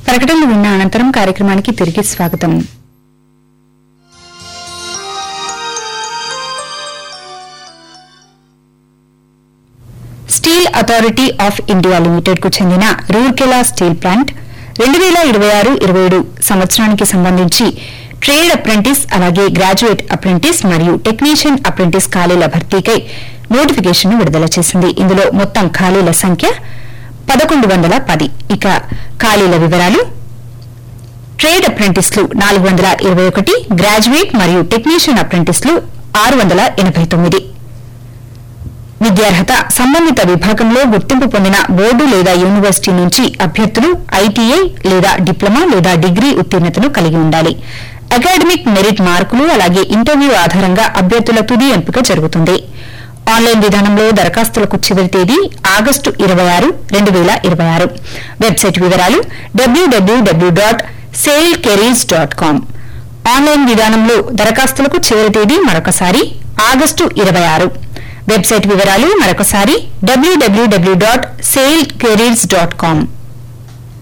ప్రకటనలు విన్న అనంతరం కార్యక్రమానికి తిరిగి స్వాగతం steel authority of India limited కు చెందిన రూర్కెలా స్టీల్ ప్లాంట్ రెండు వేల ఇరవై ఆరు ఇరవై ఏడు సంవత్సరానికి సంబంధించి ట్రేడ్ అప్రెంటిస్ అలాగే గ్రాడ్యుయేట్ అప్రెంటిస్ మరియు టెక్నీషియన్ అప్రెంటిస్ ఖాళీల భర్తీకై నోటిఫికేషన్ విడుదల చేసింది ఇందులో మొత్తం ఖాళీల సంఖ్య పదకొండు వందల పది ఇక ఖాళీల వివరాలు ట్రేడ్ అప్రెంటిస్లు నాలుగు వందల ఇరవై ఒకటి గ్రాడ్యుయేట్ మరియు టెక్నీషియన్ అప్రెంటిస్లు ఆరు వందల ఎనబై తొమ్మిది విద్యార్హత సంబంధిత విభాగంలో గుర్తింపు పొందిన బోర్డు లేదా యూనివర్సిటీ నుంచి అభ్యర్థులు ఐటీఐ లేదా డిప్లొమా లేదా డిగ్రీ ఉత్తీర్ణతను కలిగి ఉండాలి అకాడమిక్ మెరిట్ మార్కులు అలాగే ఇంటర్వ్యూ ఆధారంగా అభ్యర్థుల తుది ఎంపిక జరుగుతుంది ఆన్లైన్ విధానంలో దరఖాస్తులకు చివరి తేదీ ఆగస్టు ఇరవై ఆరు రెండు వేల ఇరవై ఆరు వెబ్సైట్ వివరాలు WWW dot SAIL careers dot com online విధానంలో దరఖాస్తులకు చివరి తేదీ మరొకసారి ఆగస్టు ఇరవై ఆరు వెబ్సైట్ వివరాలు మరొకసారి WWW dot SAIL careers dot com